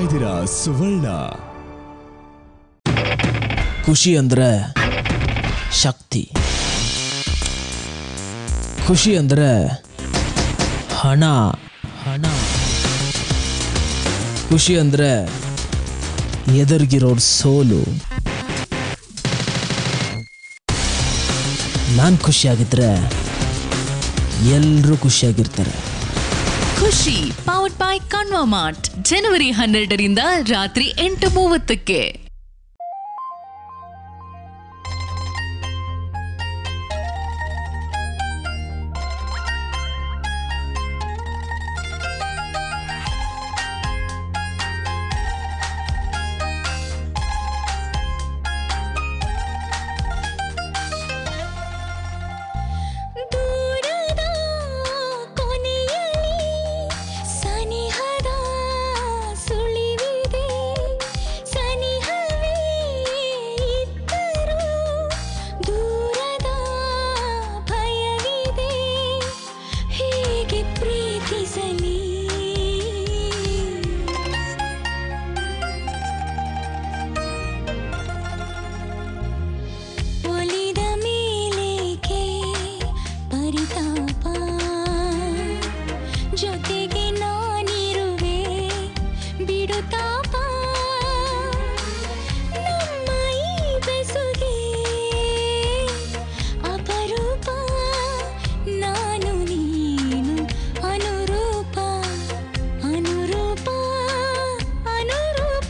ಇದ್ದೀರಾ ಸುವರ್ಣ ಖುಷಿ ಅಂದ್ರೆ ಶಕ್ತಿ ಖುಷಿ ಅಂದ್ರೆ ಹಣ ಹಣ ಖುಷಿ ಅಂದ್ರೆ ಎದುರಿಗಿರೋರ್ ಸೋಲು ನಾನು ಖುಷಿಯಾಗಿದ್ರೆ ಎಲ್ಲರೂ ಖುಷಿಯಾಗಿರ್ತಾರೆ ಖುಷಿ ಪವರ್ಡ್ ಬೈ ಕಣ್ವ ಮಾರ್ಟ್ ಜನವರಿ ಹನ್ನೆರಡರಿಂದ ರಾತ್ರಿ ಎಂಟು ಮೂವತ್ತಕ್ಕೆ ದೂರದ ಕೊನೆಯಲ್ಲಿ ಸನಿಹದ ಸುಳಿವಿದೆ ಸನಿಹವೇ ಇದ್ದರೂ ದೂರದ ಭಯವಿದೆ ಹೇಗೆ ಪ್ರೀತಿಸಲಿ ಒಲಿದ ಮೇಲೇಕೆ ಪರಿತಾಪ ಜೊತೆಗೆ ನಾನಿರುವೆ ಬಿಡುತ್ತಾಪ ನಮ್ಮ ಈ ಬೆಸುಗೆ ಅಪರೂಪ ನಾನು ನೀನು ಅನುರೂಪ ಅನುರೂಪ ಅನುರೂಪ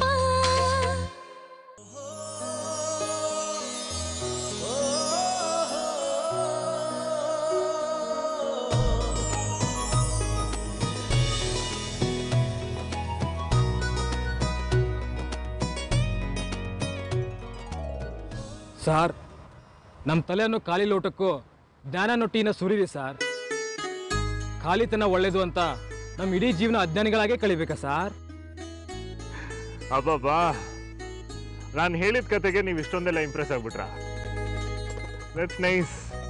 ಸಾರ್ ನಮ್ಮ ತಲೆ ಅನ್ನೋ ಖಾಲಿ ಲೋಟಕ್ಕೂ ಜ್ಞಾನ ಅನ್ನೋ ಟೀನ ಸುರಿದಿ ಸರ್ ಖಾಲಿತನ ಒಳ್ಳೇದು ಅಂತ ನಮ್ಮ ಇಡೀ ಜೀವನ ಅಜ್ಞಾನಿಗಳಾಗೇ ಕಳಿಬೇಕಾ ಸರ್ ಅಬ್ಬಬ್ಬಾ ನಾನು ಹೇಳಿದ ಕತೆಗೆ ನೀವು ಇಷ್ಟೊಂದೆಲ್ಲ ಇಂಪ್ರೆಸ್ ಆಗ್ಬಿಟ್ರ ದಟ್ಸ್ ನೈಸ್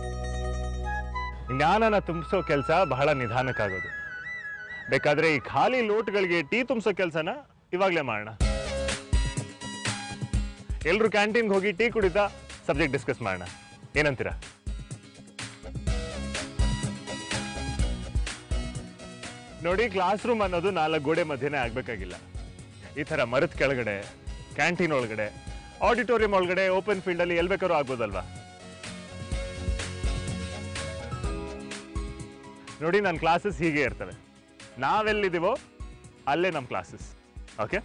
ಜ್ಞಾನನ ತುಂಬಿಸೋ ಕೆಲಸ ಬಹಳ ನಿಧಾನಕ್ಕಾಗೋದು ಬೇಕಾದ್ರೆ ಈ ಖಾಲಿ ಲೋಟ್ಗಳಿಗೆ ಟೀ ತುಂಬಿಸೋ ಕೆಲಸನ ಇವಾಗಲೇ ಮಾಡೋಣ ಎಲ್ರು ಕ್ಯಾಂಟೀನ್ಗೆ ಹೋಗಿ ಟೀ ಕುಡಿತಾ ಸಬ್ಜೆಕ್ಟ್ ಡಿಸ್ಕಸ್ ಮಾಡೋಣ ಏನಂತೀರಾ ನೋಡಿ ಕ್ಲಾಸ್ ರೂಮ್ ಅನ್ನೋದು ನಾಲ್ಕು ಗೋಡೆ ಮಧ್ಯೆನೇ ಆಗ್ಬೇಕಾಗಿಲ್ಲ ಈ ಥರ ಮರದ ಕೆಳಗಡೆ ಕ್ಯಾಂಟೀನ್ ಒಳಗಡೆ ಆಡಿಟೋರಿಯಂ ಒಳಗಡೆ ಓಪನ್ ಫೀಲ್ಡ್ ಅಲ್ಲಿ ಎಲ್ ಬೇಕಾದ್ರೂ ಆಗ್ಬೋದಲ್ವಾ ನೋಡಿ ನನ್ನ ಕ್ಲಾಸಸ್ ಹೀಗೆ ಇರ್ತವೆ ನಾವೆಲ್ಲಿದ್ದೀವೋ ಅಲ್ಲೇ ನಮ್ಮ ಕ್ಲಾಸಸ್ ಓಕೆ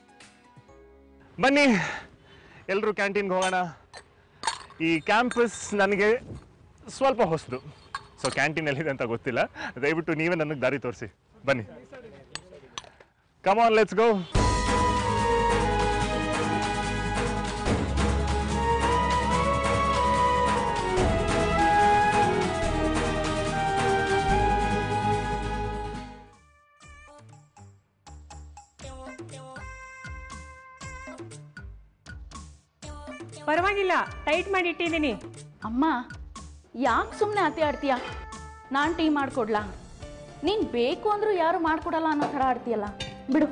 ಬನ್ನಿ ಎಲ್ಲರೂ ಕ್ಯಾಂಟೀನ್ಗೆ ಹೋಗೋಣ ಈ ಕ್ಯಾಂಪಸ್ ನನಗೆ ಸ್ವಲ್ಪ ಹೊಸದು ಸೊ ಕ್ಯಾಂಟೀನ್ ಎಲ್ಲಿದೆ ಅಂತ ಗೊತ್ತಿಲ್ಲ ದಯವಿಟ್ಟು ನೀವೇ ನನಗೆ ದಾರಿ ತೋರಿಸಿ ಬನ್ನಿ ಕಮ್ ಆನ್ ಲೆಟ್ಸ್ ಗೋ ಪರವಾಗಿಲ್ಲ ಟೈಟ್ ಮಾಡಿ ಇಟ್ಟಿದ್ದೀನಿ ಅಮ್ಮ ಯಾಕೆ ಸುಮ್ಮನೆ ಅತಿ ಆಡ್ತೀಯ ನಾನು ಟೀ ಮಾಡ್ಕೊಡ್ಲಾ ನೀನು ಬೇಕು ಅಂದ್ರೂ ಯಾರು ಮಾಡ್ಕೊಡಲ್ಲ ಅನ್ನೋ ಥರ ಆಡ್ತೀಯಲ್ಲ ಬಿಡು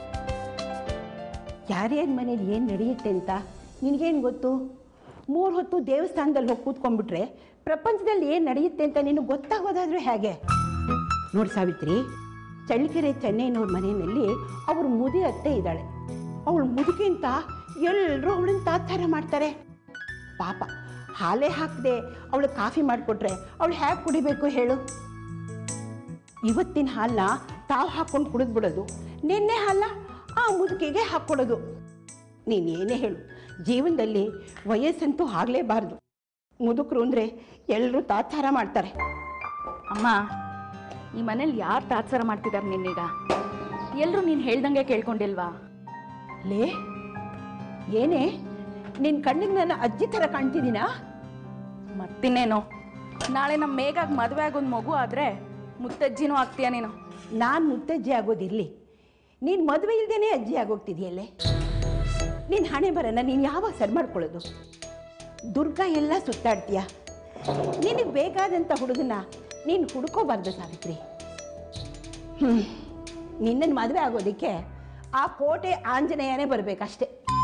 ಯಾರ್ಯಾರ ಮನೇಲಿ ಏನು ನಡೆಯುತ್ತೆ ಅಂತ ನಿನಗೇನು ಗೊತ್ತು ಮೂರು ಹೊತ್ತು ದೇವಸ್ಥಾನದಲ್ಲಿ ಹೋಗಿ ಕೂತ್ಕೊಂಡ್ಬಿಟ್ರೆ ಪ್ರಪಂಚದಲ್ಲಿ ಏನು ನಡೆಯುತ್ತೆ ಅಂತ ನಿನಗೆ ಗೊತ್ತಾಗೋದಾದ್ರೂ ಹೇಗೆ ನೋಡಿ ಸಾವಿತ್ರಿ ಚಳ್ಳಕೆರೆ ಚೆನ್ನೈನವ್ರ ಮನೆಯಲ್ಲಿ ಅವ್ರ ಮುದಿ ಅತ್ತೆ ಇದ್ದಾಳೆ ಅವಳು ಮುದುಕಿಂತ ಎಲ್ಲರೂ ಅವಳನ್ನ ತಾತ್ಸಾರ ಮಾಡ್ತಾರೆ ಪಾಪ ಹಾಲೇ ಹಾಕದೆ ಅವಳು ಕಾಫಿ ಮಾಡಿಕೊಟ್ರೆ ಅವಳು ಹೇಗೆ ಕುಡಿಬೇಕು ಹೇಳು ಇವತ್ತಿನ ಹಾಲನ್ನ ತಾವು ಹಾಕ್ಕೊಂಡು ಕುಡಿದ್ಬಿಡೋದು ನಿನ್ನೆ ಹಾಲನ್ನ ಆ ಮುದುಕಿಗೆ ಹಾಕ್ಕೊಡೋದು ನೀನು ಏನೇ ಹೇಳು ಜೀವನದಲ್ಲಿ ವಯಸ್ಸಂತೂ ಆಗಲೇಬಾರ್ದು ಮುದುಕರು ಅಂದರೆ ಎಲ್ಲರೂ ತಾತ್ಸಾರ ಮಾಡ್ತಾರೆ ಅಮ್ಮ ಈ ಮನೇಲಿ ಯಾರು ತಾತ್ಸಾರ ಮಾಡ್ತಿದ್ದಾರೆ ನಿನ್ನೀಗ ಎಲ್ಲರೂ ನೀನು ಹೇಳ್ದಂಗೆ ಕೇಳ್ಕೊಂಡಿಲ್ವಾ ಲೇ ಏನೇ ನಿನ್ನ ಕಣ್ಣಿಗೆ ನನ್ನ ಅಜ್ಜಿ ಥರ ಕಾಣ್ತಿದ್ದೀನಾ ಮತ್ತಿನ್ನೇನು ನಾಳೆ ನಮ್ಮ ಮೇಘಾಗ ಮದುವೆ ಆಗೊಂದು ಮಗು ಆದರೆ ಮುತ್ತಜ್ಜಿನೂ ಆಗ್ತೀಯ ನೀನು ನಾನು ಮುತ್ತಜ್ಜಿ ಆಗೋದಿರಲಿ ನೀನು ಮದುವೆ ಇಲ್ದೇನೆ ಅಜ್ಜಿ ಆಗೋಗ್ತಿದೆಯಲ್ಲೇ ನಿನ್ನ ಹಣೆ ಬರನ ನೀನು ಯಾವಾಗ ಸರಿ ಮಾಡ್ಕೊಳ್ಳೋದು ದುರ್ಗಾ ಎಲ್ಲ ಸುತ್ತಾಡ್ತೀಯ ನಿನಗೆ ಬೇಕಾದಂಥ ಹುಡುಗನ ನೀನು ಹುಡ್ಕೋಬಾರ್ದು ಸಾವಿತ್ರಿ ಹ್ಞೂ ನಿನ್ನನ್ನು ಮದುವೆ ಆಗೋದಕ್ಕೆ ಆ ಕೋಟೆ ಆಂಜನೇಯನೇ ಬರಬೇಕಷ್ಟೆ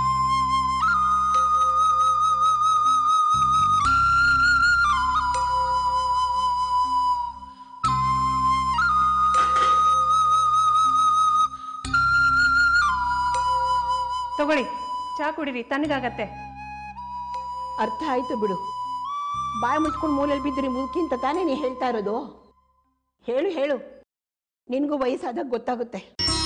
ತಗೊಳ್ಳಿ ಚಾ ಕುಡೀರಿ ತಣ್ಣಗಾಗತ್ತೆ ಅರ್ಥ ಆಯ್ತು ಬಿಡು ಬಾಯಿ ಮುಚ್ಕೊಂಡು ಮೂಲೆಯಲ್ಲಿ ಬಿದ್ದರೆ ಮುದುಕಿಂತ ತಾನೇ ನೀ ಹೇಳ್ತಾ ಇರೋದು ಹೇಳು ಹೇಳು ನಿನಗೂ ವಯಸ್ಸಾದಾಗ ಗೊತ್ತಾಗುತ್ತೆ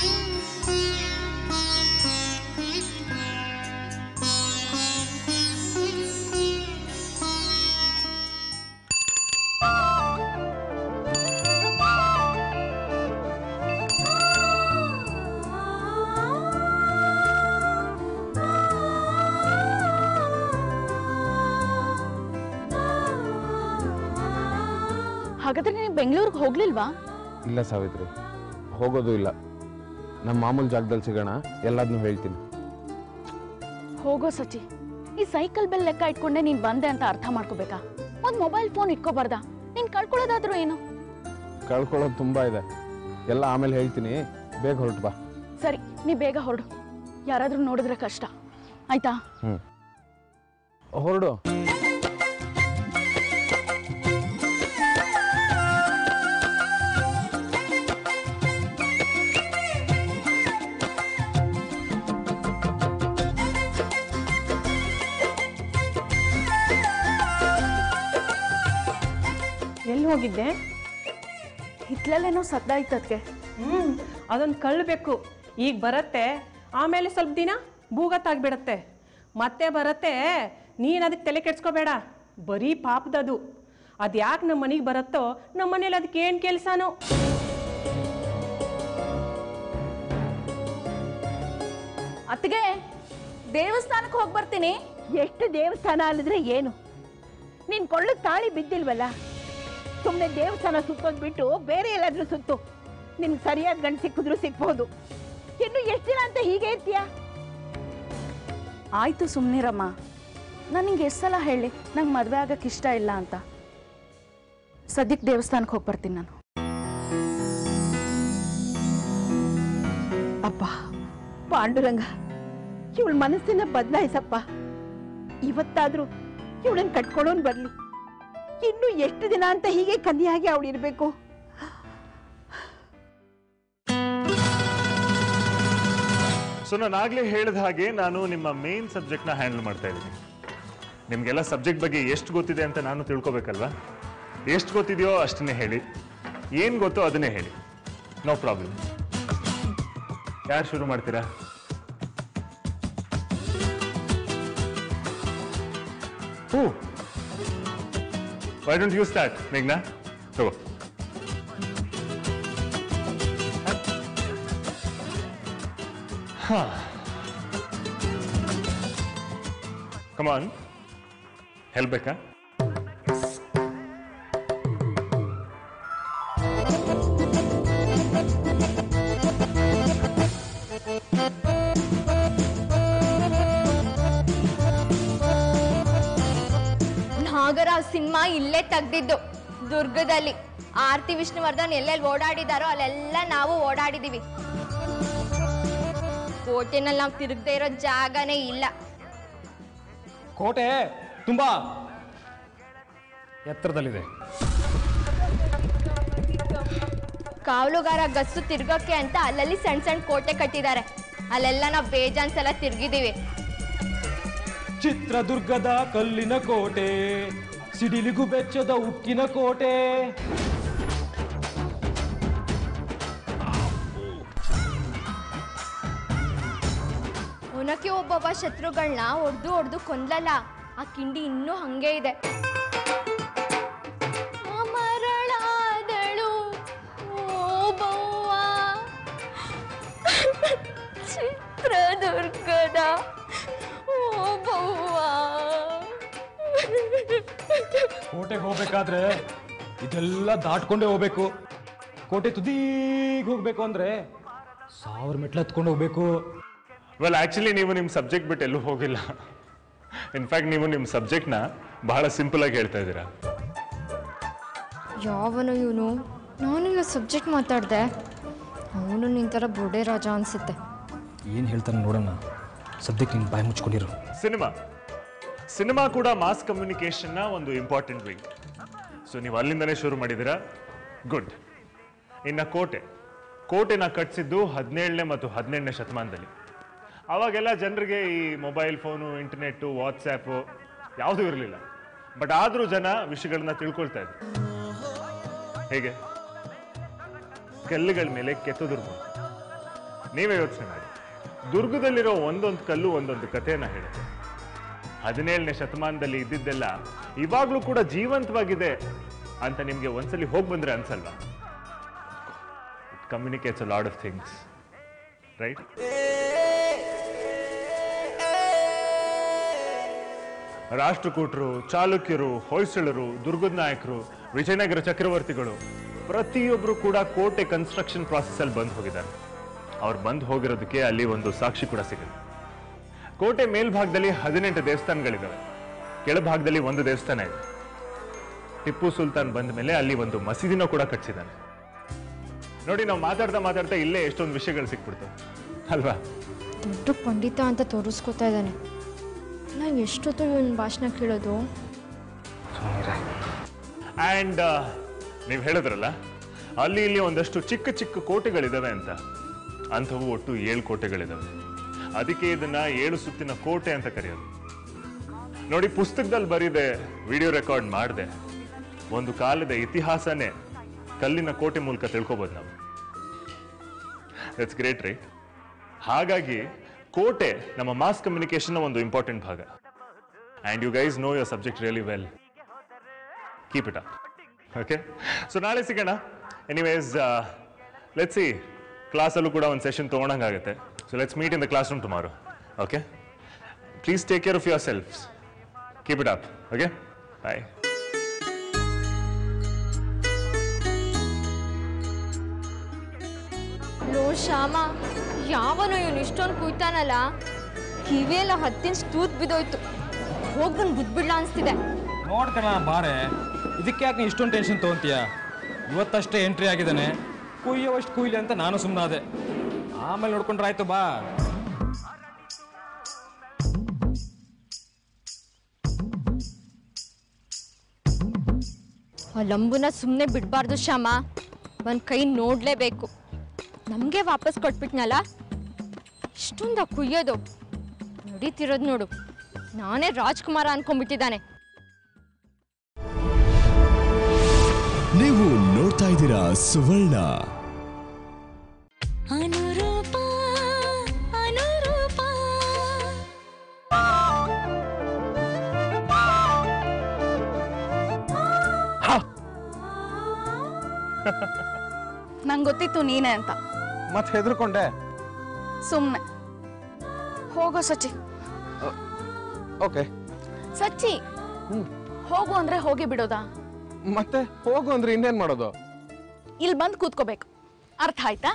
ಹಾಗಾದ್ರೆ ನೀವು ಬೆಂಗಳೂರಿಗೆ ಹೋಗ್ಲಿಲ್ವಾ ಇಲ್ಲ ಸಾವಿತ್ರಿ ಹೋಗೋದು ಇಲ್ಲ ನಮ್ಮ ಮಾಮೂಲು ಜಾಗದಲ್ಲಿ ಸಿಗೋಣ ಎಲ್ಲದನ್ನೂ ಹೇಳ್ತೀನಿ ಹೋಗೋ ಸಚಿ ಈ ಸೈಕಲ್ ಬೆಲ್ ಲೆಕ್ಕ ಇಟ್ಕೊಂಡೆ ನೀನ್ ಬಂದೆ ಅಂತ ಅರ್ಥ ಮಾಡ್ಕೋಬೇಕಾ ಒಂದ್ ಮೊಬೈಲ್ ಫೋನ್ ಇಟ್ಕೋಬಾರ್ದ ನೀನ್ ಕಳ್ಕೊಳ್ಳೋದಾದ್ರೂ ಏನು ಕಳ್ಕೊಳ್ಳೋದು ತುಂಬ ಇದೆ ಎಲ್ಲ ಆಮೇಲೆ ಹೇಳ್ತೀನಿ ಬೇಗ ಹೊರಟು ಬಾ ಸರಿ ನೀ ಬೇಗ ಹೊರಡು ಯಾರಾದ್ರೂ ನೋಡಿದ್ರೆ ಕಷ್ಟ ಆಯ್ತಾ ಹ್ಞೂ ಹೊರಡು ಎಲ್ಲಿ ಹೋಗಿದ್ದೆ ಹಿತ್ಲಲ್ಲೇನೋ ಸದ್ದಾಯ್ತದ್ಗೆ ಹ್ಞೂ ಅದೊಂದು ಕಳ್ಬೇಕು ಈಗ ಬರತ್ತೆ ಆಮೇಲೆ ಸ್ವಲ್ಪ ದಿನ ಭೂಗತ್ತಾಗ್ಬಿಡತ್ತೆ ಮತ್ತೆ ಬರತ್ತೆ ನೀನು ಅದಕ್ಕೆ ತಲೆ ಕೆಡ್ಸ್ಕೋಬೇಡ ಬರೀ ಪಾಪದದು ಅದು ಯಾಕೆ ನಮ್ಮ ಮನೆಗೆ ಬರುತ್ತೋ ನಮ್ಮ ಮನೇಲಿ ಅದಕ್ಕೆ ಏನು ಕೆಲಸನೋ ಅತ್ತಿಗೆ ದೇವಸ್ಥಾನಕ್ಕೆ ಹೋಗಿ ಬರ್ತೀನಿ ಎಷ್ಟು ದೇವಸ್ಥಾನ ಅಲ್ಲಿದ್ರೆ ಏನು ನಿನ್ ಕೊಳ್ಳು ತಾಳಿ ಬಿದ್ದಿಲ್ವಲ್ಲ ಸುಮ್ಮನೆ ದೇವಸ್ಥಾನ ಸುತ್ತೋದು ಬಿಟ್ಟು ಬೇರೆ ಎಲ್ಲಾದ್ರೂ ಸುತ್ತು ನಿನ್ಗೆ ಸರಿಯಾದ ಗಂಡು ಸಿಕ್ಕಿದ್ರು ಸಿಕ್ಬೋದು ಇನ್ನು ಎಷ್ಟು ದಿನ ಅಂತ ಹೀಗೆ ಇರ್ತೀಯ ಆಯ್ತು ಸುಮ್ಮನಿರಮ್ಮ ನಾನು ನಿಂಗೆ ಎಷ್ಟು ಸಲ ಹೇಳಿ ನಂಗೆ ಮದುವೆ ಆಗಕ್ಕೆ ಇಷ್ಟ ಇಲ್ಲ ಅಂತ ಸದ್ಯಕ್ಕೆ ದೇವಸ್ಥಾನಕ್ಕೆ ಹೋಗಿ ಬರ್ತೀನಿ ನಾನು ಅಪ್ಪ ಪಾಂಡುರಂಗ ಇವಳ ಮನಸ್ಸಿನ ಬದಲಾಯಿಸಪ್ಪ ಇವತ್ತಾದ್ರೂ ಇವಳನ್ನ ಕಟ್ಕೊಳ್ಳೋನ್ ಬರ್ಲಿ ಇನ್ನು ಎಷ್ಟು ದಿನ ಅಂತ ಹೀಗೆ ಕನ್ನಿಯಾಗಿ ಅವಳಿರ್ಬೇಕು ಸೊ ನಾನು ಆಗಲೇ ಹೇಳಿದ ಹಾಗೆ ನಾನು ನಿಮ್ಮ ಮೇನ್ ಸಬ್ಜೆಕ್ಟ್ನ ಹ್ಯಾಂಡಲ್ ಮಾಡ್ತಾ ಇದ್ದೀನಿ ನಿಮಗೆಲ್ಲ ಸಬ್ಜೆಕ್ಟ್ ಬಗ್ಗೆ ಎಷ್ಟು ಗೊತ್ತಿದೆ ಅಂತ ನಾನು ತಿಳ್ಕೊಬೇಕಲ್ವಾ ಎಷ್ಟು ಗೊತ್ತಿದೆಯೋ ಅಷ್ಟನ್ನೇ ಹೇಳಿ ಏನು ಗೊತ್ತೋ ಅದನ್ನೇ ಹೇಳಿ ನೋ ಪ್ರಾಬ್ಲಮ್ ಯಾರು ಶುರು ಮಾಡ್ತೀರಾ who why don't you start ಮೇಘ್ನಾ ತಗೋ ಹಾ ಕಮಾನ್ ಹೇಳ್ಬೇಕಾ ನಾಗರ ಸಿನಿಮಾ ಇಲ್ಲೇ ತೆಗ್ದಿದ್ದು ದುರ್ಗದಲ್ಲಿ ಆರ್ತಿ ವಿಷ್ಣುವರ್ಧನ್ ಎಲ್ಲೆಲ್ಲಿ ಓಡಾಡಿದಾರೋ ಅಲ್ಲೆಲ್ಲ ನಾವು ಓಡಾಡಿದೀವಿ ಕೋಟೆನಲ್ಲಿ ನಾವು ತಿರುಗದೆ ಇರೋ ಜಾಗನೇ ಇಲ್ಲ ಕೋಟೆ ತುಂಬಾ ಎತ್ತರದಲ್ಲಿದೆ ಕಾವಲುಗಾರ ಗಸ್ಸು ತಿರ್ಗೋಕೆ ಅಂತ ಅಲ್ಲಲ್ಲಿ ಸಣ್ಣ ಸಣ್ಣ ಕೋಟೆ ಕಟ್ಟಿದ್ದಾರೆ ಅಲ್ಲೆಲ್ಲ ನಾವು ಬೇಜಾನ್ ಸಲ ತಿರ್ಗಿದೀವಿ ಚಿತ್ರದುರ್ಗದ ಕಲ್ಲಿನ ಕೋಟೆ ಸಿಡಿಲಿಗೂ ಬೆಚ್ಚದ ಉಕ್ಕಿನ ಕೋಟೆ ಒನಕೆ ಒಬ್ಬೊಬ್ಬ ಶತ್ರುಗಳನ್ನ ಹೊಡೆದು ಹೊಡೆದು ಕೊಂದ್ಲಲ್ಲ ಆ ಕಿಂಡಿ ಇನ್ನೂ ಹಂಗೆ ಇದೆ ಅಮರಳಾದಳು ಓಬವ್ವ ಚಿತ್ರದುರ್ಗದ ಓಬವ್ವ ಕೋಟೆಗೆ ಹೋಗ್ಬೇಕಾದ್ರೆ ಇದೆಲ್ಲ ದಾಟ್ಕೊಂಡೇ ಹೋಗ್ಬೇಕು ಕೋಟೆ ತುದೀಗ್ ಹೋಗ್ಬೇಕು ಅಂದ್ರೆ ಸಾವಿರ ಮೆಟ್ಲು ಹತ್ಕೊಂಡು ಹೋಗ್ಬೇಕು ವೆಲ್ ಆ್ಯಕ್ಚುಲಿ ನೀವು ನಿಮ್ಮ ಸಬ್ಜೆಕ್ಟ್ ಬಿಟ್ಟು ಎಲ್ಲೂ ಹೋಗಿಲ್ಲ ಇನ್ಫ್ಯಾಕ್ಟ್ ನೀವು ನಿಮ್ಮ ಸಬ್ಜೆಕ್ಟ್ನ ಬಹಳ ಸಿಂಪಲ್ ಆಗಿ ಹೇಳ್ತಾ ಇದ್ದೀರಾ ಯಾವನು ಇವನು ನಾನಿಲ್ಲ ಸಬ್ಜೆಕ್ಟ್ ಮಾತಾಡಿದೆ ಅವನು ನಿನ್ ಥರ ಬೊಡೆ ರಾಜ ಅನ್ಸುತ್ತೆ ಏನು ಹೇಳ್ತಾನೆ ನೋಡೋಣ ಸದ್ಯಕ್ಕೆ ನೀನು ಬಾಯಿ ಮುಚ್ಕೊಂಡಿರು ಸಿನಿಮಾ ಸಿನಿಮಾ ಕೂಡ ಮಾಸ್ ಕಮ್ಯುನಿಕೇಷನ್ನ ಒಂದು ಇಂಪಾರ್ಟೆಂಟ್ ವಿಂಗ್ ಸೊ ನೀವು ಅಲ್ಲಿಂದನೇ ಶುರು ಮಾಡಿದ್ದೀರಾ ಗುಡ್ ಇನ್ನು ಕೋಟೆ ಕೋಟೆನ ಕಟ್ಟಿಸಿದ್ದು ಹದಿನೇಳನೇ ಮತ್ತು ಹದಿನೆಂಟನೇ ಶತಮಾನದಲ್ಲಿ ಅವಾಗೆಲ್ಲ ಜನರಿಗೆ ಈ ಮೊಬೈಲ್ ಫೋನು ಇಂಟರ್ನೆಟ್ಟು ವಾಟ್ಸ್ಯಾಪು ಯಾವುದೂ ಇರಲಿಲ್ಲ ಬಟ್ ಆದರೂ ಜನ ವಿಷಯಗಳನ್ನ ತಿಳ್ಕೊಳ್ತಾ ಇದ್ರು ಹೇಗೆ ಕಲ್ಲುಗಳ ಮೇಲೆ ಕೆತ್ತ ದುರ್ಗ ನೀವೇ ಯೋಚನೆ ಮಾಡಿ ದುರ್ಗದಲ್ಲಿರೋ ಒಂದೊಂದು ಕಲ್ಲು ಒಂದೊಂದು ಕಥೆಯನ್ನ ಹೇಳುತ್ತೆ ಹದಿನೇಳನೇ ಶತಮಾನದಲ್ಲಿ ಇದ್ದಿದ್ದೆಲ್ಲ ಇವಾಗ್ಲೂ ಕೂಡ ಜೀವಂತವಾಗಿದೆ ಅಂತ ನಿಮ್ಗೆ ಒಂದ್ಸಲಿ ಹೋಗಿ ಬಂದ್ರೆ ಅನ್ಸಲ್ವಾ it communicates a lot of things right ರಾಷ್ಟ್ರಕೂಟರು ಚಾಲುಕ್ಯರು ಹೊಯ್ಸಳರು ದುರ್ಗದ ನಾಯಕರು ವಿಜಯನಗರ ಚಕ್ರವರ್ತಿಗಳು ಪ್ರತಿಯೊಬ್ಬರು ಕೂಡ ಕೋಟೆ ಕನ್ಸ್ಟ್ರಕ್ಷನ್ ಪ್ರಾಸೆಸ್ ಅಲ್ಲಿ ಬಂದು ಹೋಗಿದ್ದಾರೆ ಅವ್ರು ಬಂದು ಹೋಗಿರೋದಕ್ಕೆ ಅಲ್ಲಿ ಒಂದು ಸಾಕ್ಷಿ ಕೂಡ ಸಿಗುತ್ತೆ ಕೋಟೆ ಮೇಲ್ಭಾಗದಲ್ಲಿ ಹದಿನೆಂಟು ದೇವಸ್ಥಾನಗಳಿದ್ದಾವೆ ಕೆಳಭಾಗದಲ್ಲಿ ಒಂದು ದೇವಸ್ಥಾನ ಇದೆ ಟಿಪ್ಪು ಸುಲ್ತಾನ್ ಬಂದ ಮೇಲೆ ಅಲ್ಲಿ ಒಂದು ಮಸೀದಿನೂ ಕೂಡ ಕಟ್ಸಿದ್ದಾನೆ ನೋಡಿ ನಾವು ಮಾತಾಡ್ತಾ ಮಾತಾಡ್ತಾ ಇಲ್ಲೇ ಎಷ್ಟೊಂದು ವಿಷಯಗಳು ಸಿಕ್ಬಿಡ್ತು ಅಲ್ವಾ ದೊಡ್ಡ ಪಂಡಿತ ಅಂತ ತೋರಿಸ್ಕೊತಾ ಇದ್ದಾನೆ ನಾವು ಎಷ್ಟೊತ್ತು ಇವನ್ ಭಾಷಣ ಕೇಳೋದು ಆ್ಯಂಡ್ ನೀವು ಹೇಳಿದ್ರಲ್ಲ ಅಲ್ಲಿ ಇಲ್ಲಿ ಒಂದಷ್ಟು ಚಿಕ್ಕ ಚಿಕ್ಕ ಕೋಟೆಗಳಿದಾವೆ ಅಂತ ಅಂಥವು ಒಟ್ಟು ಏಳು ಕೋಟೆಗಳಿದಾವೆ ಅದಕ್ಕೆ ಇದನ್ನ ಏಳು ಸುತ್ತಿನ ಕೋಟೆ ಅಂತ ಕರೆಯೋದು ನೋಡಿ ಪುಸ್ತಕದಲ್ಲಿ ಬರೀದೆ ವಿಡಿಯೋ ರೆಕಾರ್ಡ್ ಮಾಡಿದೆ ಒಂದು ಕಾಲದ ಇತಿಹಾಸನೇ ಕಲ್ಲಿನ ಕೋಟೆ ಮೂಲಕ ತಿಳ್ಕೊಬೋದು ನಾವು ದಟ್ಸ್ ಗ್ರೇಟ್ ರೈಟ್ ಹಾಗಾಗಿ ಕೋಟೆ ನಮ್ಮ ಮಾಸ್ ಕಮ್ಯುನಿಕೇಶನ್ ಒಂದು ಇಂಪಾರ್ಟೆಂಟ್ ಭಾಗ and you guys know your subject really well keep it up okay so ನಾಳೆ ಸಿಗೋಣ ಎನಿವೇಸ್ ಲೆಟ್ಸ್ ಸಿ ಕ್ಲಾಸಲ್ಲೂ ಕೂಡ ಒಂದು ಸೆಷನ್ ತೊಗೊಂಡಂಗಾಗುತ್ತೆ so let's meet in the classroom tomorrow okay please take care of your selves keep it up okay bye ಲೋ ಶ್ಯಾಮ ಯಾವನು ಇವನು ಇಷ್ಟೊಂದು ಕುಯ್ತಾನಲ್ಲ ಕಿವಿಯೆಲ್ಲ ಹತ್ತಿನ ತೂತ್ ಬಿದ್ದೋಯ್ತು ಹೋಗ್ ಬಂದು ಬಿದ್ಬಿಡ್ಲ ಅನ್ಸ್ತಿದೆ ನೋಡ್ಕಣ ಬಾರೆ ಇದಕ್ಕೆ ಯಾಕೆ ನೀ ಇಷ್ಟೊಂದು ಟೆನ್ಷನ್ ತೊಗೊಂತೀಯ ಇವತ್ತಷ್ಟೇ ಎಂಟ್ರಿ ಆಗಿದ್ದಾನೆ ಕುಯ್ಯೋವಷ್ಟು ಕುಯ್ಲಿ ಅಂತ ನಾನು ಸುಮ್ಮನಾದೆ ಆಮೇಲೆ ನೋಡ್ಕೊಂಡ್ರೆ ಆಯ್ತು ಬಾ ಆ ಲಂಬುನ ಸುಮ್ಮನೆ ಬಿಡಬಾರ್ದು ಶ್ಯಾಮ ಒಂದು ಕೈ ನೋಡಲೇಬೇಕು ನಮಗೆ ವಾಪಸ್ ಕೊಟ್ಬಿಟ್ನಲ್ಲ ಇಷ್ಟೊಂದ ಕುಯ್ಯೋದು ನಡೀತಿರೋದು ನೋಡು ನಾನೇ ರಾಜ್ಕುಮಾರ ಅನ್ಕೊಂಡ್ಬಿಟ್ಟಿದ್ದಾನೆ ನೀವು ನೋಡ್ತಾ ಇದ್ದೀರಾ ಸುವರ್ಣ ಅನುರೂಪ ಅನುರೂಪ ನಂಗೆ ಗೊತ್ತಿತ್ತು ನೀನೇ ಅಂತ ಮತ್ತೆ ಹೆದರ್ಕೊಂಡೆ ಸುಮ್ಮನೆ ಹೋಗೋ ಸಚಿ ಓಕೆ ಸಚ್ಚಿ ಹೋಗು ಅಂದ್ರೆ ಹೋಗಿ ಬಿಡೋದಾ ಮತ್ತೆ ಹೋಗು ಅಂದ್ರೆ ಇನ್ನೇನ್ ಮಾಡೋದು ಇಲ್ಲಿ ಬಂದು ಕೂತ್ಕೋಬೇಕು ಅರ್ಥ ಆಯ್ತಾ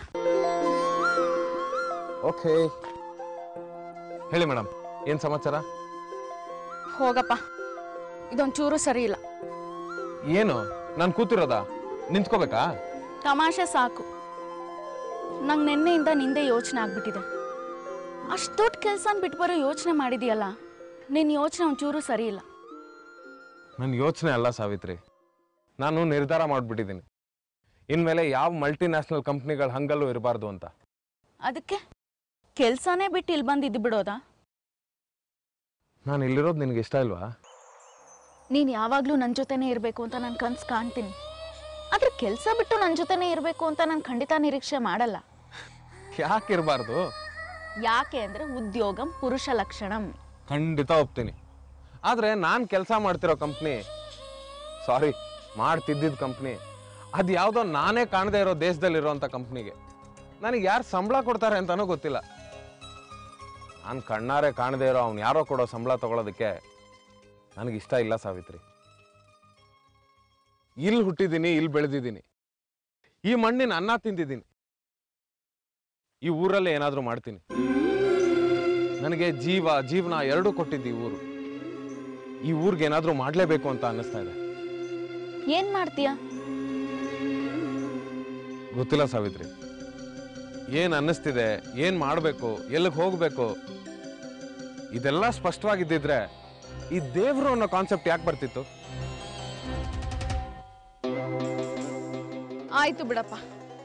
ಓಕೆ ಹೇಳಿ ಮೇಡಮ್ ಏನ್ ಸಮಾಚಾರ ಹೋಗಪ್ಪ ಇದೊಂಚೂರು ಸರಿ ಇಲ್ಲ ಏನು ನಾನು ಕೂತಿರೋದಾ ನಿಂತ್ಕೋಬೇಕಾ ತಮಾಷೆ ಸಾಕು ನಂಗೆ ನಿನ್ನೆಯಿಂದ ನಿಂದೆ ಯೋಚನೆ ಆಗ್ಬಿಟ್ಟಿದೆ ಅಷ್ಟು ದೊಡ್ಡ ಕೆಲಸ ಬಿಟ್ಬರೋ ಯೋಚನೆ ಮಾಡಿದೀಯಲ್ಲ ನಿನ್ನ ಯೋಚನೆ ಒಂಚೂರು ಸರಿ ಇಲ್ಲ ನನ್ನ ಯೋಚನೆ ಅಲ್ಲ ಸಾವಿತ್ರಿ ನಾನು ನಿರ್ಧಾರ ಮಾಡಿಬಿಟ್ಟಿದ್ದೀನಿ ಇನ್ಮೇಲೆ ಯಾವ ಮಲ್ಟಿನ್ಯಾಷನಲ್ ಕಂಪ್ನಿಗಳ ಹಂಗಲ್ಲೂ ಇರಬಾರ್ದು ಅಂತ ಅದಕ್ಕೆ ಕೆಲಸನೇ ಬಿಟ್ಟು ಇಲ್ಲಿ ಬಂದು ಇದ್ದು ಬಿಡೋದಾ ನಾನು ಇಲ್ಲಿರೋದು ನಿನಗೆ ಇಷ್ಟ ಇಲ್ವಾ ನೀನು ಯಾವಾಗಲೂ ನನ್ನ ಜೊತೆನೇ ಇರಬೇಕು ಅಂತ ನಾನು ಕನ್ಸು ಕಾಣ್ತೀನಿ ಆದರೆ ಕೆಲಸ ಬಿಟ್ಟು ನನ್ನ ಜೊತೆನೇ ಇರಬೇಕು ಅಂತ ನಾನು ಖಂಡಿತ ನಿರೀಕ್ಷೆ ಮಾಡಲ್ಲ ಯಾಕೆ ಇರಬಾರ್ದು ಯಾಕೆ ಅಂದರೆ ಉದ್ಯೋಗಂ ಪುರುಷ ಲಕ್ಷಣಂ ಖಂಡಿತ ಒಪ್ತೀನಿ ಆದರೆ ನಾನು ಕೆಲಸ ಮಾಡ್ತಿರೋ ಕಂಪ್ನಿ ಸಾರಿ ಮಾಡ್ತಿದ್ದಿದ್ದ ಕಂಪ್ನಿ ಅದು ಯಾವುದೋ ನಾನೇ ಕಾಣದೇ ಇರೋ ದೇಶದಲ್ಲಿರೋಂಥ ಕಂಪ್ನಿಗೆ ನನಗೆ ಯಾರು ಸಂಬಳ ಕೊಡ್ತಾರೆ ಅಂತಲೂ ಗೊತ್ತಿಲ್ಲ ನಾನು ಕಣ್ಣಾರೆ ಕಾಣದೇ ಇರೋ ಅವ್ನು ಯಾರೋ ಕೊಡೋ ಸಂಬಳ ತಗೊಳ್ಳೋದಕ್ಕೆ ನನಗೆ ಇಷ್ಟ ಇಲ್ಲ ಸಾವಿತ್ರಿ ಇಲ್ಲಿ ಹುಟ್ಟಿದ್ದೀನಿ ಇಲ್ಲಿ ಬೆಳೆದಿದ್ದೀನಿ ಈ ಮಣ್ಣಿನ ಅನ್ನ ತಿಂದಿದ್ದೀನಿ ಈ ಊರಲ್ಲೇ ಏನಾದರೂ ಮಾಡ್ತೀನಿ ನನಗೆ ಜೀವ ಜೀವನ ಎರಡೂ ಕೊಟ್ಟಿದ್ದು ಈ ಊರು ಈ ಊರಿಗೆ ಏನಾದರೂ ಮಾಡಲೇಬೇಕು ಅಂತ ಅನ್ನಿಸ್ತಾ ಇದೆ ಏನು ಮಾಡ್ತೀಯಾ ಗೊತ್ತಿಲ್ಲ ಸಾವಿತ್ರಿ ಏನು ಅನ್ನಿಸ್ತಿದೆ ಏನು ಮಾಡಬೇಕು ಎಲ್ಲಿಗೆ ಹೋಗಬೇಕು ಇದೆಲ್ಲ ಸ್ಪಷ್ಟವಾಗಿದ್ದಿದ್ರೆ ಈ ದೇವರು ಅನ್ನೋ ಕಾನ್ಸೆಪ್ಟ್ ಯಾಕೆ ಬರ್ತಿತ್ತು ಆಯ್ತು ಬಿಡಪ್ಪ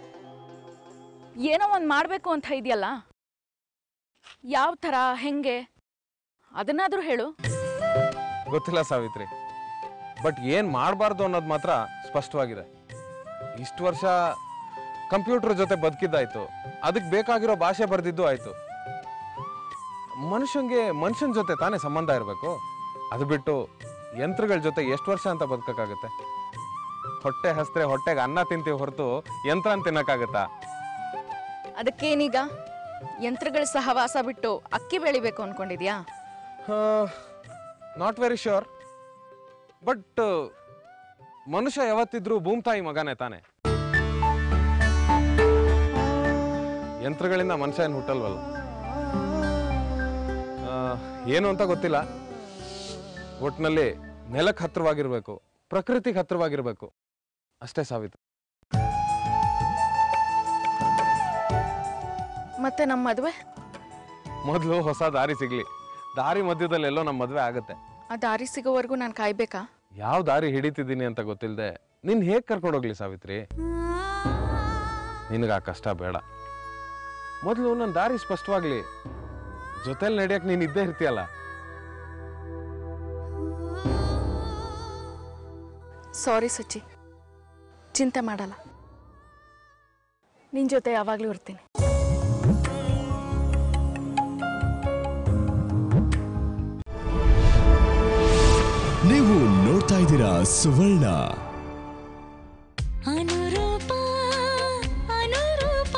ಏನೋ ಒಂದು ಮಾಡಬೇಕು ಅಂತ ಇದೆಯಲ್ಲ ಯಾವ ಥರ ಹೆಂಗೆ ಅದನ್ನಾದ್ರೂ ಹೇಳು ಗೊತ್ತಿಲ್ಲ ಸಾವಿತ್ರಿ ಬಟ್ ಏನು ಮಾಡಬಾರ್ದು ಅನ್ನೋದು ಮಾತ್ರ ಸ್ಪಷ್ಟವಾಗಿದೆ ಇಷ್ಟು ವರ್ಷ ಕಂಪ್ಯೂಟರ್ ಜೊತೆ ಬದುಕಿದ್ದಾಯ್ತು ಅದಕ್ಕೆ ಬೇಕಾಗಿರೋ ಭಾಷೆ ಬರೆದಿದ್ದು ಆಯ್ತು ಮನುಷ್ಯಂಗೆ ಮನುಷ್ಯನ ಜೊತೆ ತಾನೇ ಸಂಬಂಧ ಇರಬೇಕು ಅದು ಬಿಟ್ಟು ಯಂತ್ರಗಳ ಜೊತೆ ಎಷ್ಟು ವರ್ಷ ಅಂತ ಬದುಕಕ್ಕಾಗತ್ತೆ ಹೊಟ್ಟೆ ಹಸ್ತ್ರೆ ಹೊಟ್ಟೆಗೆ ಅನ್ನ ತಿಂತೀವಿ ಹೊರತು ಯಂತ್ರನ ತಿನ್ನಕ್ಕಾಗತ್ತಾ ಅದಕ್ಕೇನೀಗ ಯಂತ್ರಗಳ ಸಹವಾಸ ಬಿಟ್ಟು ಅಕ್ಕಿ ಬೆಳಿಬೇಕು ಅನ್ಕೊಂಡಿದ್ಯಾ ನಾಟ್ ವೆರಿ ಶ್ಯೂರ್ ಬಟ್ ಮನುಷ್ಯ ಯಾವತ್ತಿದ್ರೂ ಭೂಮ್ ತಾಯಿ ಮಗನೇ ತಾನೆ ಯಂತ್ರಗಳಿಂದ ಮನುಷ್ಯ ಏನು ಹುಟ್ಟಲ್ವಲ್ಲ ಆ, ಏನು ಅಂತ ಗೊತ್ತಿಲ್ಲ ಒಟ್ಟಿನಲ್ಲಿ ನೆಲಕ್ಕೆ ಹತ್ರವಾಗಿರ್ಬೇಕು ಪ್ರಕೃತಿಗೆ ಹತ್ರವಾಗಿರ್ಬೇಕು ಅಷ್ಟೇ ಸಾವಿತ್ರಿ ಮತ್ತೆ ನಮ್ಮ ಮದುವೆ ಮೊದಲು ಹೊಸ ದಾರಿ ಸಿಗ್ಲಿ ದಾರಿ ಮಧ್ಯದಲ್ಲಿ ಎಲ್ಲೋ ನಮ್ಮ ಮದುವೆ ಆಗುತ್ತೆ ಆ ದಾರಿ ಸಿಗೋವರೆಗೂ ನಾನು ಕಾಯ್ಬೇಕಾ ಯಾವ ದಾರಿ ಹಿಡಿತಿದ್ದೀನಿ ಅಂತ ಗೊತ್ತಿಲ್ಲದೆ ನಿನ್ ಹೇಗ್ ಕರ್ಕೊಂಡೋಗ್ಲಿ ಸಾವಿತ್ರಿ ನಿನಗೆ ಆ ಕಷ್ಟ ಬೇಡ ಮೊದಲು ನನ್ನ ದಾರಿ ಸ್ಪಷ್ಟವಾಗ್ಲಿ ಜೊತೆಲಿ ನಡೆಯಕ್ ನೀನ್ ಇದ್ದೇ ಇರ್ತೀಯಲ್ಲ ಸಾರಿ ಸಚ್ಚಿ ಚಿಂತೆ ಮಾಡಲ್ಲ ನಿನ್ನ ಜೊತೆ ಯಾವಾಗಲೂ ಇರ್ತೀನಿ ನೀವು ನೋಡ್ತಾ ಇದ್ದೀರಾ ಸುವರ್ಣ ಅನುರೂಪ ಅನುರೂಪ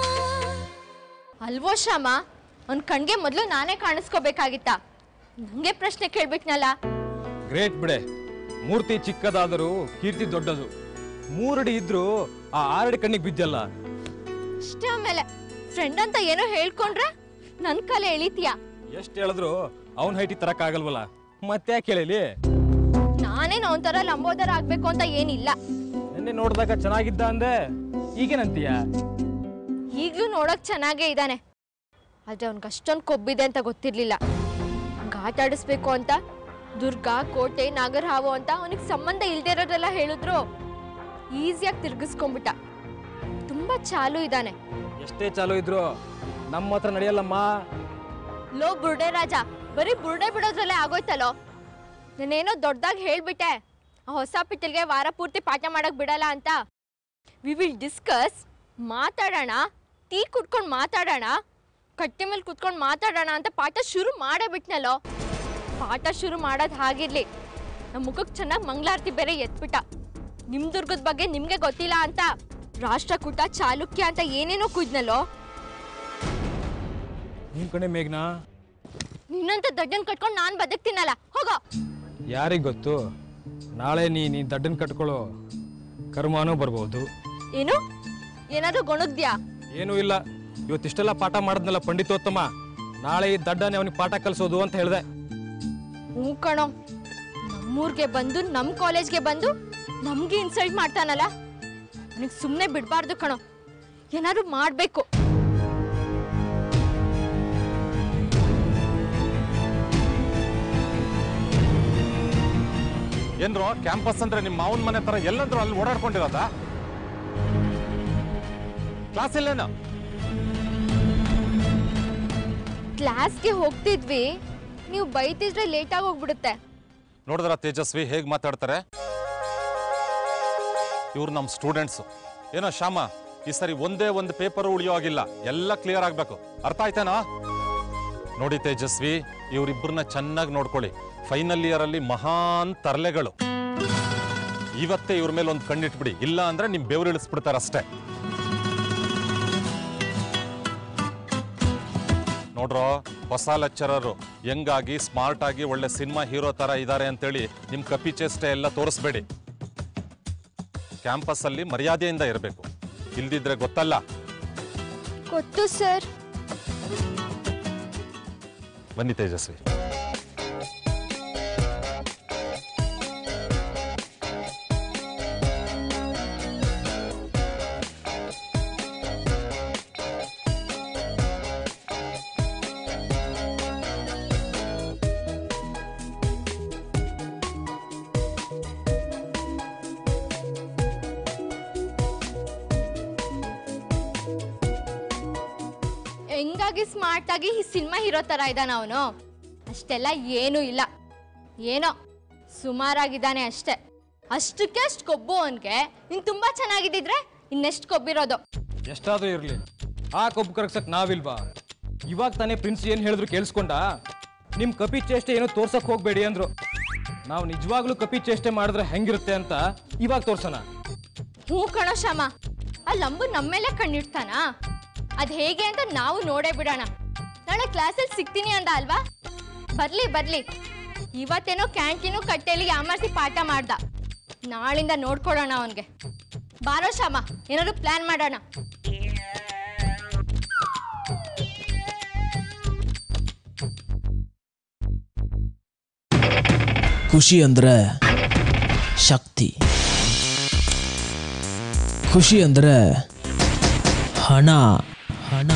ಅಲ್ವೋ ಶ್ಯಾಮ ಅವ್ನ ಕಣ್ಗೆ ಮೊದಲು ನಾನೇ ಕಾಣಿಸ್ಕೋಬೇಕಾಗಿತ್ತ ನಂಗೆ ಪ್ರಶ್ನೆ ಕೇಳ್ಬಿಟ್ನಲ್ಲ ಗ್ರೇಟ್ ಬಿಡೆ ಮೂರ್ತಿ ಚಿಕ್ಕದಾದರೂ ಕೀರ್ತಿ ದೊಡ್ಡದು ಮೂರಡಿ ಇದ್ರೂ ಆ ಆರಡಿ ಕಣ್ಣಿಗೆ ಬಿದ್ದಲ್ಲ ಅಷ್ಟೇ ಆಮೇಲೆ ಫ್ರೆಂಡ್ ಅಂತ ಏನೋ ಹೇಳ್ಕೊಂಡ್ರೆ ನನ್ ಕಲೆ ಎಳಿತೀಯ ಎಷ್ಟು ಹೇಳಿದ್ರು ಅವನ ಹೈಟಿ ತರಕ್ಕಾಗಲ್ವಲ್ಲ ಮತ್ತೆ ಯಾಕೆ ಹೇಳಲಿ ನಾನೇನು ಅವನ ತರ ಲಂಬೋದರ ಆಗ್ಬೇಕು ಅಂತ ಏನಿಲ್ಲ ನಿನ್ನೆ ನೋಡಿದಾಗ ಚೆನ್ನಾಗಿದ್ದ ಅಂದೆ ಈಗೇನಂತೀಯ ಈಗ್ಲೂ ನೋಡಕ್ ಚೆನ್ನಾಗೇ ಇದ್ದಾನೆ ಆದ್ರೆ ಅವ್ನ್ಗೆ ಅಷ್ಟೊಂದು ಕೊಬ್ಬಿದೆ ಅಂತ ಗೊತ್ತಿರ್ಲಿಲ್ಲ ಹಂಗ ಆಟ ಆಡಿಸ್ಬೇಕು ಅಂತ ದುರ್ಗ ಕೋಟೆ ನಾಗರಹಾವು ಅಂತ ಅವನಿಗೆ ಸಂಬಂಧ ಇಲ್ದೇ ಇರೋದೆಲ್ಲ ಹೇಳಿದ್ರು ಈಸಿಯಾಗಿ ತಿರ್ಗಿಸ್ಕೊಂಡ್ಬಿಟ್ಟ ತುಂಬಾ ಚಾಲು ಇದ್ದಾನೆ ಎಷ್ಟೇ ಚಾಲು ಇದ್ರು ನಮ್ಮ ಹತ್ರ ನಡೆಯಲ್ಲಮ್ಮ ಲೋ ಬುರ್ಡೆ ರಾಜ ಬರೀ ಬುರ್ಡೆ ಬಿಡೋದ್ರಲ್ಲೇ ಆಗೋಯ್ತಲ್ಲೋ ನಾನೇನೋ ದೊಡ್ಡದಾಗಿ ಹೇಳ್ಬಿಟ್ಟೆ ಆ ಹೊಸ ಪಿಟಲ್ಗೆ ವಾರ ಪೂರ್ತಿ ಪಾಠ ಮಾಡಕ್ ಬಿಡಲ್ಲ ಅಂತ ವಿ ವಿಲ್ ಡಿಸ್ಕಸ್ ಮಾತಾಡೋಣ ಟೀ ಕುಟ್ಕೊಂಡು ಮಾತಾಡೋಣ ಕಟ್ಟೆ ಮೇಲೆ ಕುತ್ಕೊಂಡು ಮಾತಾಡೋಣ ಅಂತ ಪಾಠ ಶುರು ಮಾಡೇ ಬಿಟ್ನಲ್ಲೋ ಪಾಠ ಶುರು ಮಾಡೋದು ಹಾಗಿರ್ಲಿ ನಮ್ಮ ಮುಖಕ್ಕೆ ಚೆನ್ನಾಗಿ ಮಂಗಳಾರತಿ ಬೇರೆ ಎತ್ಬಿಟ್ಟ ನಿಮ್ ದುರ್ಗದ ಬಗ್ಗೆ ನಿಮ್ಗೆ ಗೊತ್ತಿಲ್ಲ ಅಂತ ರಾಷ್ಟ್ರಕೂಟ ಚಾಲುಕ್ಯ ಅಂತ ಏನೇನೋ ಕುಯ್ದ್ನಲ್ಲೋ ನಿಮ್ ಕಡೆ ಮೇಘ್ನಾ ನಿನ್ನಂತ ದಡ್ಡನ್ ಕಟ್ಕೊಂಡು ನಾನ್ ಬದುಕ್ತೀನಲ್ಲ ಹೋಗೋ ಯಾರಿಗ್ ಗೊತ್ತು ನಾಳೆ ನೀ ನೀ ದಡ್ಡನ್ ಕಟ್ಕೊಳ್ಳೋ ಕರ್ಮಾನೂ ಬರ್ಬೋದು ಏನು ಏನಾದ್ರೂ ಗೊಣಗ್ದ್ಯಾ ಏನೂ ಇಲ್ಲ ಇವತ್ತಿಷ್ಟೆಲ್ಲ ಪಾಠ ಮಾಡಿದ್ನಲ್ಲ ಪಂಡಿತೋತ್ತಮ ನಾಳೆ ಈ ದಡ್ಡನೇ ಅವನಿಗೆ ಪಾಠ ಕಲಿಸೋದು ಅಂತ ಹೇಳ್ದೆ ಹ್ಞೂ ಕಣೋ ನಮ್ಮೂರ್ಗೆ ಬಂದು ನಮ್ ಕಾಲೇಜ್ಗೆ ಬಂದು ನಮ್ಗೆ ಇನ್ಸಲ್ಟ್ ಮಾಡ್ತಾನಲ್ಲ ನನಗೆ ಸುಮ್ಮನೆ ಬಿಡಬಾರ್ದು ಕಣೋ ಏನಾದ್ರು ಮಾಡಬೇಕು ಏನ್ರೋ ಕ್ಯಾಂಪಸ್ ಅಂದ್ರೆ ನಿಮ್ಮ ಮಾವನ ಮನೆ ತರ ಎಲ್ಲಂದ್ರೂ ಅಲ್ಲಿ ಓಡಾಡ್ಕೊಂಡಿರೋದ ಕ್ಲಾಸ್ ಇಲ್ಲೇನು ಕ್ಲಾಸ್ಗೆ ಹೋಗ್ತಿದ್ವಿ ನೀವು ಬೈತಿದ್ರೆ ಲೇಟಾಗಿ ಹೋಗ್ಬಿಡುತ್ತೆ ನೋಡಿದ್ರ ತೇಜಸ್ವಿ ಹೇಗ್ ಮಾತಾಡ್ತಾರೆ ಇವ್ರು ನಮ್ಮ ಸ್ಟೂಡೆಂಟ್ಸ್ ಏನೋ ಶ್ಯಾಮ ಈ ಸರಿ ಒಂದೇ ಒಂದು ಪೇಪರ್ ಉಳಿಯೋ ಆಗಿಲ್ಲ ಎಲ್ಲ ಕ್ಲಿಯರ್ ಆಗ್ಬೇಕು ಅರ್ಥ ಆಯ್ತೇನೋ ನೋಡಿ ತೇಜಸ್ವಿ ಇವರಿಬ್ಬರನ್ನ ಚೆನ್ನಾಗಿ ನೋಡ್ಕೊಳ್ಳಿ ಫೈನಲ್ ಇಯರ್ ಅಲ್ಲಿ ಮಹಾನ್ ತರಲೆಗಳು ಇವತ್ತೇ ಇವ್ರ ಮೇಲೆ ಒಂದು ಕಣ್ಣಿಟ್ಬಿಡಿ ಇಲ್ಲ ಅಂದ್ರೆ ನಿಮ್ ಬೆವರು ಇಳಿಸ್ಬಿಡ್ತಾರಷ್ಟೇ ನೋಡ್ರೋ ಹೊಸ ಲೆಕ್ಚರರು ಯಂಗಾಗಿ ಸ್ಮಾರ್ಟ್ ಆಗಿ ಒಳ್ಳೆ ಸಿನಿಮಾ ಹೀರೋ ತರ ಇದ್ದಾರೆ ಅಂತೇಳಿ ನಿಮ್ ಕಪಿ ಚೇಷ್ಟೆ ಎಲ್ಲ ತೋರಿಸ್ಬೇಡಿ ಕ್ಯಾಂಪಸ್ ಅಲ್ಲಿ ಮರ್ಯಾದೆಯಿಂದ ಇರಬೇಕು ಇಲ್ದಿದ್ರೆ ಗೊತ್ತಲ್ಲ ಗೊತ್ತು ಸರ್ ಬನ್ನಿ ತೇಜಸ್ವಿ ಯಂಗಾಗಿ ಸ್ಮಾರ್ಟ್ ಆಗಿ ಈ ಸಿನಿಮಾ ಹೀರೋ ಥರ ಇದ್ದಾನ ಅವನು ಅಷ್ಟೆಲ್ಲ ಏನೂ ಇಲ್ಲ ಏನೋ ಸುಮಾರಾಗಿದ್ದಾನೆ ಅಷ್ಟೇ ಅಷ್ಟಕ್ಕೆ ಅಷ್ಟು ಕೊಬ್ಬು ಅವನಿಗೆ ಇನ್ನು ತುಂಬ ಚೆನ್ನಾಗಿದ್ದಿದ್ರೆ ಇನ್ನೆಷ್ಟು ಕೊಬ್ಬಿರೋದು ಎಷ್ಟಾದ್ರೂ ಇರಲಿ ಆ ಕೊಬ್ಬು ಕರಗ್ಸಕ್ ನಾವಿಲ್ವಾ ಇವಾಗ ತಾನೇ ಪ್ರಿನ್ಸ್ ಏನು ಹೇಳಿದ್ರು ಕೇಳಿಸ್ಕೊಂಡ ನಿಮ್ಮ ಕಪಿ ಚೇಷ್ಟೆ ಏನೋ ತೋರ್ಸಕ್ ಹೋಗ್ಬೇಡಿ ಅಂದ್ರು ನಾವು ನಿಜವಾಗ್ಲೂ ಕಪಿ ಚೇಷ್ಟೆ ಮಾಡಿದ್ರೆ ಹೆಂಗಿರುತ್ತೆ ಅಂತ ಇವಾಗ ತೋರ್ಸೋಣ ಹ್ಞೂ ಕಣೋ ಶ್ಯಾಮ ಆ ಲಂಬು ನಮ್ಮ ಮೇಲೆ ಕಣ್ಣಿಡ್ತಾನ ಅದು ಹೇಗೆ ಅಂತ ನಾವು ನೋಡೇ ಬಿಡೋಣ ನಾಳೆ ಕ್ಲಾಸಲ್ಲಿ ಸಿಗ್ತೀನಿ ಅಂದ ಅಲ್ವಾ ಬರ್ಲಿ ಬರ್ಲಿ ಇವತ್ತೇನೋ ಕ್ಯಾಂಟೀನು ಕಟ್ಟೆಲಿ ಯಾಮರ್ಸಿ ಪಾಠ ಮಾಡ್ದ ನಾಳಿಂದ ನೋಡ್ಕೊಡೋಣ ಅವನಿಗೆ ಬಾರೋ ಶ್ಯಾಮ ಏನಾದ್ರು ಪ್ಲಾನ್ ಮಾಡೋಣ ಖುಷಿ ಅಂದ್ರೆ ಶಕ್ತಿ ಖುಷಿ ಅಂದ್ರೆ ಹಣ ಹಣ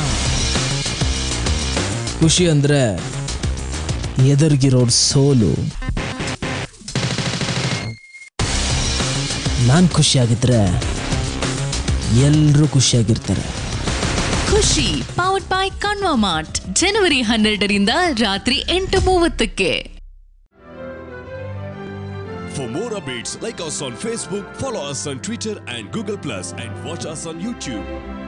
ಖುಷಿ ಅಂದ್ರೆ ಎದುರಿಗಿರೋರ್ ಸೋಲು ನಾನು ಖುಷಿಯಾಗಿದ್ರೆ ಎಲ್ಲರೂ ಖುಷಿಯಾಗಿರ್ತಾರೆ ಖುಷಿ ಪವರ್ಡ್ ಬೈ ಕಣ್ವ ಮಾರ್ಟ್ ಜನವರಿ ಹನ್ನೆರಡರಿಂದ ರಾತ್ರಿ ಎಂಟು ಮೂವತ್ತಕ್ಕೆ For more updates, like us on Facebook, follow us on Twitter and Google Plus, and watch us on YouTube.